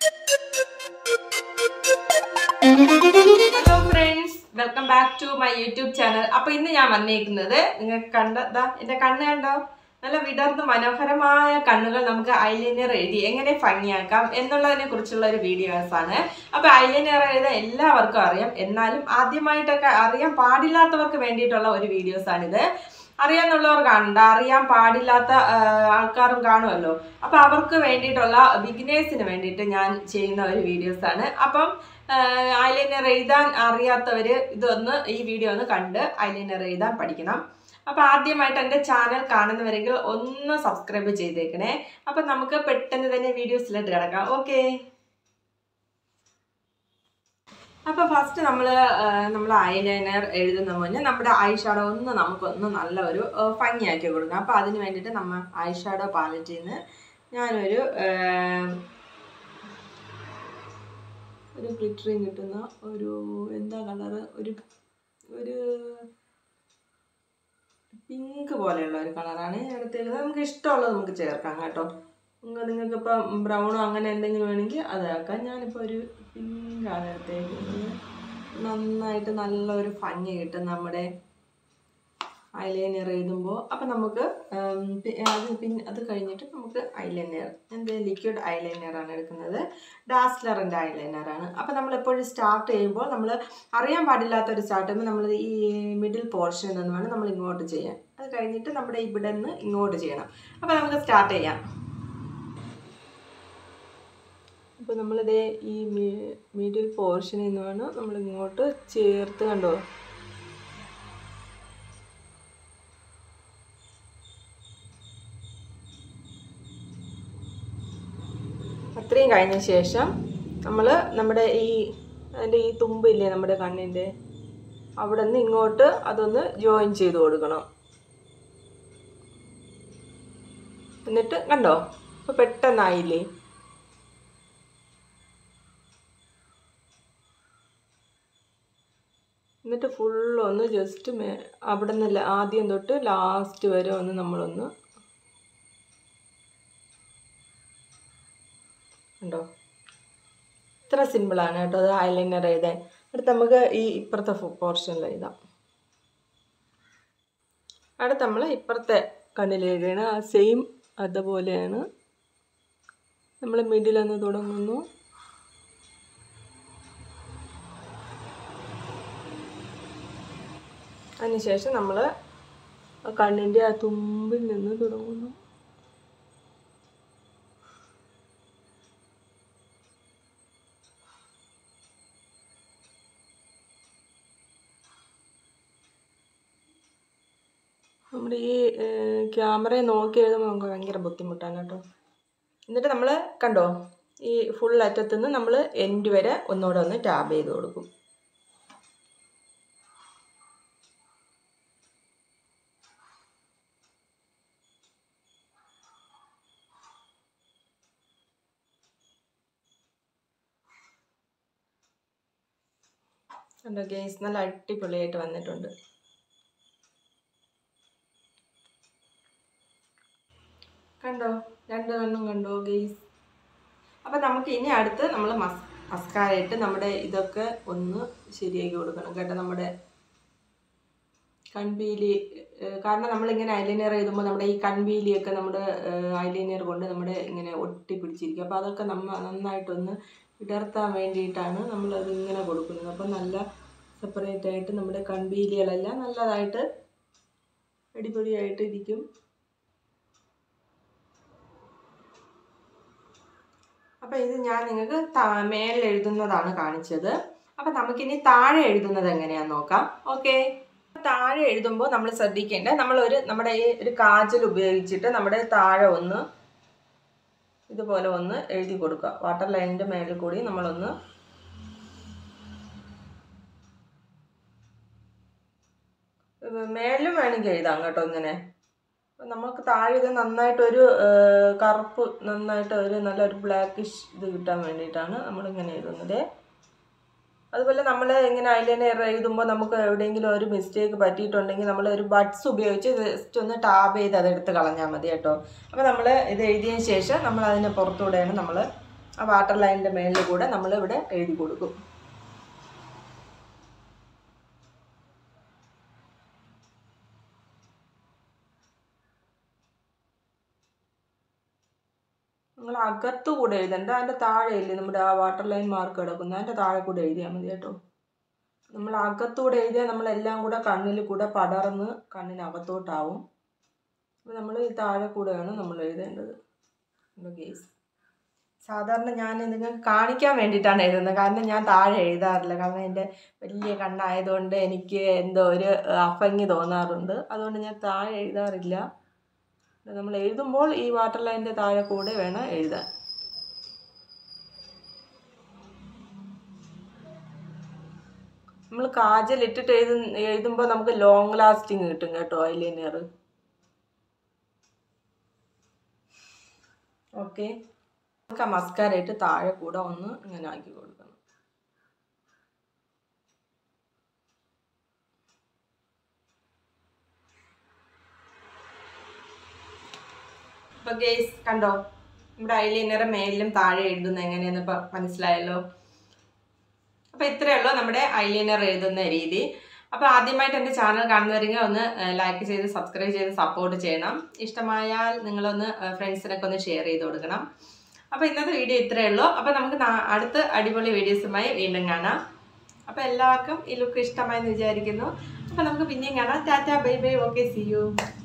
hello friends welcome back to my YouTube channel അപ്പൊ ഇന്ന് ഞാൻ വന്നേക്കുന്നത് നിങ്ങൾക്ക് കണ്ട ദാ എന്റെ കണ്ണ് കണ്ടോ നല്ല വിടർന്ന് മനോഹരമായ കണ്ണുകൾ നമുക്ക് ഐലൈനർ എഴുതി എങ്ങനെ ഭംഗിയാക്കാം എന്നുള്ളതിനെ കുറിച്ചുള്ള ഒരു വീഡിയോസ് ആണ് അപ്പൊ ഐലൈനർ എഴുതാൻ എല്ലാവർക്കും അറിയാം എന്നാലും ആദ്യമായിട്ടൊക്കെ അറിയാൻ പാടില്ലാത്തവർക്ക് വേണ്ടിയിട്ടുള്ള ഒരു വീഡിയോസ് ആണിത് അറിയാന്നുള്ളവർ കാണണ്ട അറിയാൻ പാടില്ലാത്ത ആ, ആൾക്കാരും കാണുമല്ലോ അപ്പൊ അവർക്ക് വേണ്ടിയിട്ടുള്ള ബിഗിനേഴ്സിന് വേണ്ടിയിട്ട് ഞാൻ ചെയ്യുന്ന ഒരു വീഡിയോസ് ആണ് അപ്പം ഐലൈനർ എഴുതാൻ അറിയാത്തവര് ഇതൊന്ന് ഈ വീഡിയോ ഒന്ന് കണ്ട് ഐലൈനർ എഴുതാൻ പഠിക്കണം അപ്പൊ ആദ്യമായിട്ട് എൻ്റെ ചാനൽ കാണുന്നവരെങ്കിൽ ഒന്ന് സബ്സ്ക്രൈബ് ചെയ്തേക്കണേ അപ്പൊ നമുക്ക് പെട്ടെന്ന് തന്നെ വീഡിയോസിലോട്ട് കിടക്കാം ഓക്കെ അപ്പൊ ഫസ്റ്റ് നമ്മൾ നമ്മൾ ഐലൈനർ എഴുതുന്ന മുന്നേ നമ്മുടെ ഐ ഷാഡോ ഒന്ന് നമുക്കൊന്ന് നല്ല ഒരു ആ, ഭംഗിയാക്കി കൊടുക്കാം അപ്പൊ അതിന് വേണ്ടിയിട്ട് നമ്മൾ ഐ ഷാഡോ പാലറ്റിൽ നിന്ന് ഞാനൊരു ആ, ഒരു ഗ്ലിറ്ററിങ് കിട്ടുന്ന ഒരു എന്താ കളറ് ഒരു ഒരു പിങ്ക് പോലെയുള്ള ഒരു കളറാണ് എടുത്തേക്കുന്നത് നമുക്ക് ഇഷ്ടമുള്ളത് നമുക്ക് ചേർക്കാം കേട്ടോ നിങ്ങൾക്ക് നിങ്ങൾക്ക് ഇപ്പം ബ്രൗണോ അങ്ങനെ എന്തെങ്കിലും വേണമെങ്കിൽ അതാക്കാം ഞാനിപ്പോൾ ഒരു പിങ്കാണ് എടുത്തേക്കുന്നത് നന്നായിട്ട് നല്ലൊരു ഭംഗി കിട്ടും നമ്മുടെ ഐലൈനർ എഴുതുമ്പോൾ അപ്പം നമുക്ക് ഉം, പി- അത് പിന്നെ അത് കഴിഞ്ഞിട്ട് നമുക്ക് ഐലൈനർ എന്ത് ലിക്വിഡ് ഐലൈനറാണ് എടുക്കുന്നത് ഡാസ്ലറിൻ്റെ ഐലൈനറാണ് അപ്പം നമ്മൾ എപ്പോഴും സ്റ്റാർട്ട് ചെയ്യുമ്പോൾ നമ്മൾ അറിയാൻ പാടില്ലാത്ത ഒരു സ്റ്റാർട്ട് ചെയ്യുമ്പോൾ നമ്മൾ ഈ മിഡിൽ പോർഷനിൽ നിന്ന് വേണം നമ്മൾ ഇങ്ങോട്ട് ചെയ്യാൻ അത് കഴിഞ്ഞിട്ട് നമ്മുടെ ഇവിടെ നിന്ന് ഇങ്ങോട്ട് ചെയ്യണം അപ്പം നമുക്ക് സ്റ്റാർട്ട് ചെയ്യാം അപ്പോൾ നമ്മളിതേ ഈ മിഡിൽ പോർഷനിൽ നിന്ന് വേണം നമ്മൾ ഇങ്ങോട്ട് ചേർത്ത് കണ്ടോ അത്രയും കഴിഞ്ഞ ശേഷം നമ്മൾ നമ്മുടെ ഈ അതിൻ്റെ ഈ തുമ്പില്ലേ നമ്മുടെ കണ്ണിൻ്റെ അവിടെ നിന്ന് ഇങ്ങോട്ട് അതൊന്ന് ജോയിൻ ചെയ്ത് കൊടുക്കണം എന്നിട്ട് കണ്ടോ ഇപ്പോൾ പെട്ടെന്നായില്ലേ എന്നിട്ട് ഫുള്ളൊന്ന് ജസ്റ്റ് മേ അവിടെ നിന്ന് ആദ്യം തൊട്ട് ലാസ്റ്റ് വരെ ഒന്ന് നമ്മളൊന്ന് ഉണ്ടോ ഇത്ര സിമ്പിളാണ് കേട്ടോ അത് ഐലൈനർ എഴുതാൻ അടുത്ത് നമുക്ക് ഈ ഇപ്പുറത്തെ പോർഷനിൽ എഴുതാം അടുത്ത് നമ്മൾ ഇപ്പുറത്തെ കണ്ണിൽ എഴുതണം ആ സെയിം അതുപോലെയാണ് നമ്മൾ മിഡിലൊന്ന് തുടങ്ങുന്നു അതിനുശേഷം നമ്മൾ കണ്ണിൻ്റെ ആ തുമ്പിൽ നിന്ന് തുടങ്ങുന്നു നമ്മുടെ ഈ ക്യാമറയെ നോക്കി എഴുതുമ്പോൾ നമുക്ക് ഭയങ്കര ബുദ്ധിമുട്ടാണ് കേട്ടോ എന്നിട്ട് നമ്മൾ കണ്ടോ ഈ ഫുൾ അറ്റത്തു നിന്ന് നമ്മൾ എൻഡ് വരെ ഒന്നുകൂടെ ഒന്ന് ടാബ് ചെയ്ത് കൊടുക്കും കണ്ടോ ഗേസ് നല്ല അടിപൊളിയായിട്ട് വന്നിട്ടുണ്ട് കണ്ടോ രണ്ട് കണ്ണും കണ്ടോ ഗെയ്സ് അപ്പം നമുക്ക് ഇനി അടുത്ത് നമ്മൾ മസ് മസ്കാരയിട്ട് നമ്മുടെ ഇതൊക്കെ ഒന്ന് ശരിയാക്കി കൊടുക്കണം കേട്ടോ നമ്മുടെ കൺപീലി ഏഹ് കാരണം നമ്മളിങ്ങനെ ഐലൈനർ എഴുതുമ്പോൾ നമ്മുടെ ഈ കൺപീലിയൊക്കെ നമ്മുടെ ഐലൈനർ കൊണ്ട് നമ്മുടെ ഇങ്ങനെ ഒട്ടി പിടിച്ചിരിക്കും അപ്പോൾ അതൊക്കെ നമ്മ നന്നായിട്ടൊന്ന് വിടർത്താൻ വേണ്ടിയിട്ടാണ് നമ്മളത് ഇങ്ങനെ കൊടുക്കുന്നത് അപ്പോൾ നല്ല സെപ്പറേറ്റ് ആയിട്ട് നമ്മുടെ കൺപീലികളെല്ലാം നല്ലതായിട്ട് അടിപൊളിയായിട്ട് ഇരിക്കും അപ്പോൾ ഇത് ഞാൻ നിങ്ങൾക്ക് താ- മേലിൽ എഴുതുന്നതാണ് കാണിച്ചത് അപ്പം നമുക്കിനി താഴെ എഴുതുന്നത് എങ്ങനെയാന്ന് നോക്കാം ഓക്കെ താഴെ എഴുതുമ്പോൾ നമ്മൾ ശ്രദ്ധിക്കേണ്ടത് നമ്മളൊരു നമ്മുടെ ഈ ഒരു കാജൽ ഉപയോഗിച്ചിട്ട് നമ്മുടെ താഴെ ഒന്ന് ഇതുപോലെ ഒന്ന് എഴുതി കൊടുക്കുക വാട്ടർ ലൈനിൻ്റെ മേളിൽ കൂടി നമ്മളൊന്ന് മേളിലും വേണമെങ്കിൽ എഴുതാം കേട്ടോ ഇങ്ങനെ അപ്പം നമുക്ക് താഴെ ഇത് നന്നായിട്ടൊരു ഏഹ്, കറുപ്പ് നന്നായിട്ട് ഒരു നല്ലൊരു ബ്ലാക്കിഷ് ഇത് കിട്ടാൻ വേണ്ടിയിട്ടാണ് നമ്മളിങ്ങനെ എഴുതുന്നത് അതുപോലെ നമ്മൾ ഇങ്ങനെ ഐലൈനർ എഴുതുമ്പോൾ നമുക്ക് എവിടെയെങ്കിലും ഒരു മിസ്റ്റേക്ക് പറ്റിയിട്ടുണ്ടെങ്കിൽ നമ്മൾ ഒരു ബഡ്സ് ഉപയോഗിച്ച് ജസ്റ്റ് ഒന്ന് ടാബ് ചെയ്ത് അതെടുത്ത് കളഞ്ഞാൽ മതി കേട്ടോ അപ്പോൾ നമ്മൾ ഇത് എഴുതിയതിന് ശേഷം നമ്മൾ അതിനെ പുറത്തൂടെയാണ് നമ്മൾ ആ വാട്ടർ ലൈനിൻ്റെ മേളിൽ കൂടെ നമ്മൾ ഇവിടെ എഴുതി കൊടുക്കും നിങ്ങൾ അകത്തു കൂടെ എഴുതണ്ട അതിൻ്റെ താഴെ ഇല്ലേ നമ്മുടെ ആ വാട്ടർ ലൈൻ മാർക്ക് കിടക്കുന്നത് അതിൻ്റെ താഴെ കൂടെ എഴുതിയാൽ മതി കേട്ടോ നമ്മൾ അകത്തൂടെ എഴുതിയാൽ നമ്മളെല്ലാം കൂടെ കണ്ണിൽ കൂടെ പടർന്ന് കണ്ണിനകത്തോട്ടാവും അപ്പോൾ നമ്മൾ ഈ താഴെ കൂടെയാണ് നമ്മൾ എഴുതേണ്ടത് കേസ് സാധാരണ ഞാൻ നിങ്ങൾക്ക് കാണിക്കാൻ വേണ്ടിയിട്ടാണ് എഴുതുന്നത് കാരണം ഞാൻ താഴെ എഴുതാറില്ല കാരണം എൻ്റെ വലിയ കണ്ണായതുകൊണ്ട് എനിക്ക് എന്തോ ഒരു അഫങ്ങി തോന്നാറുണ്ട് അതുകൊണ്ട് ഞാൻ താഴെ എഴുതാറില്ല നമ്മൾ എഴുതുമ്പോൾ ഈ വാട്ടർ ലൈനിൻ്റെ താഴെ കൂടെ വേണം എഴുതാൻ നമ്മൾ കാജൽ ഇട്ടിട്ട് എഴുതു എഴുതുമ്പോൾ നമുക്ക് ലോങ് ലാസ്റ്റിങ് കിട്ടും കേട്ടോ ഐലൈനർ ഓക്കെ നമുക്ക് ആ മസ്കാര ഇട്ട് താഴെ കൂടെ ഒന്ന് ഇങ്ങനെ ആക്കി കൊടുക്കണം ഇപ്പൊ ഗേസ് കണ്ടോ നമ്മുടെ ഐലൈനർ മേലിലും താഴെ എഴുതുന്ന എങ്ങനെയെന്ന് ഇപ്പൊ മനസ്സിലായല്ലോ അപ്പോൾ ഇത്രയേ ഉള്ളൂ നമ്മുടെ ഐലൈനർ എഴുതുന്ന രീതി അപ്പോൾ ആദ്യമായിട്ട് എൻ്റെ ചാനൽ കാണുന്നവരെങ്കിൽ ഒന്ന് ലൈക്ക് ചെയ്ത് സബ്സ്ക്രൈബ് ചെയ്ത് സപ്പോർട്ട് ചെയ്യണം ഇഷ്ടമായാൽ നിങ്ങളൊന്ന് ഫ്രണ്ട്സിനൊക്കെ ഒന്ന് ഷെയർ ചെയ്ത് കൊടുക്കണം അപ്പോൾ ഇന്നത്തെ വീഡിയോ ഇത്രയേ ഉള്ളൂ അപ്പോൾ നമുക്ക് നാ- അടുത്ത അടിപൊളി വീഡിയോസുമായി വീണ്ടും കാണാം അപ്പോൾ എല്ലാവർക്കും ഈ ലുക്ക് ഇഷ്ടമായെന്ന് വിചാരിക്കുന്നു അപ്പോൾ നമുക്ക് പിന്നെയും കാണാം tata bye bye okay see U